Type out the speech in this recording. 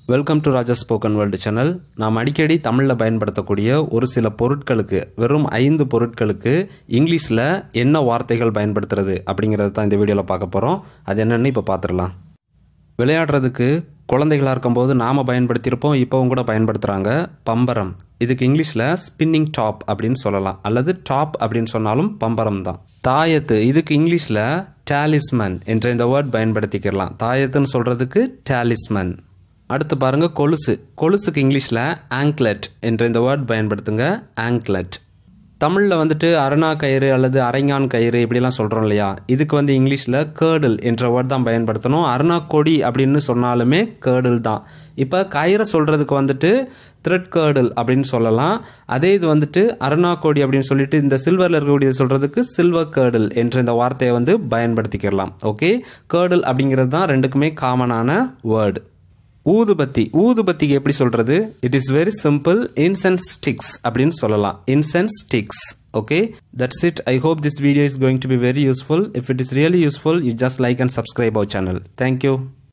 welcome to Raja spoken world channel நாம் அடிக்கடி தமிழில் பயன்படுத்தக்கூடிய ஒரு சில பொருட்களுக்கு வெறும் ஐந்து பொருட்களுக்கு இங்கிலீஷில் என்ன வார்த்தைகள் பயன்படுத்துறது அப்படிங்கிறத தான் இந்த வீடியோவில் பார்க்க போகிறோம் அது என்னென்னு இப்போ பார்த்துடலாம் விளையாடுறதுக்கு குழந்தைகளாக இருக்கும்போது நாம் பயன்படுத்தியிருப்போம் இப்போவும் கூட பயன்படுத்துகிறாங்க பம்பரம் இதுக்கு இங்கிலீஷில் ஸ்பின்னிங் டாப் அப்படின்னு சொல்லலாம் அல்லது டாப் அப்படின்னு சொன்னாலும் பம்பரம் தான் தாயத்து இதுக்கு இங்கிலீஷில் டாலிஸ்மன் என்ற இந்த வேர்ட் பயன்படுத்திக்கிறலாம் தாயத்துன்னு சொல்கிறதுக்கு டாலிஸ்மன் அடுத்து பாருங்க கொலுசு கொலுசுக்கு இங்கிலீஷில் ஆங்க்லெட் என்ற இந்த வேர்ட் பயன்படுத்துங்க ஆங்க்லெட் தமிழில் வந்துட்டு அரணா கயிறு அல்லது அரைஞான் கயிறு இப்படிலாம் சொல்கிறோம் இல்லையா இதுக்கு வந்து இங்கிலீஷில் கேர்டில் என்ற வேர்ட் தான் பயன்படுத்தணும் அருணா கொடி அப்படின்னு சொன்னாலுமே கேர்டில் தான் இப்போ கயிறை சொல்கிறதுக்கு வந்துட்டு த்ரெட் கேர்டில் அப்படின்னு சொல்லலாம் அதே இது வந்துட்டு அருணா கொடி அப்படின்னு சொல்லிட்டு இந்த சில்வரில் இருக்கக்கூடியது சொல்கிறதுக்கு சில்வர் கேர்டில் என்ற இந்த வார்த்தையை வந்து பயன்படுத்திக்கிறலாம் ஓகே கேர்டில் அப்படிங்கிறது தான் ரெண்டுக்குமே காமனான வேர்டு ஊதுபத்தி ஊதுபத்திக்கு எப்படி சொல்றது it is very simple incense sticks அப்படின்னு சொல்லலாம் incense sticks okay that's it I hope this video is going to be very useful if it is really useful you just like and subscribe our channel thank you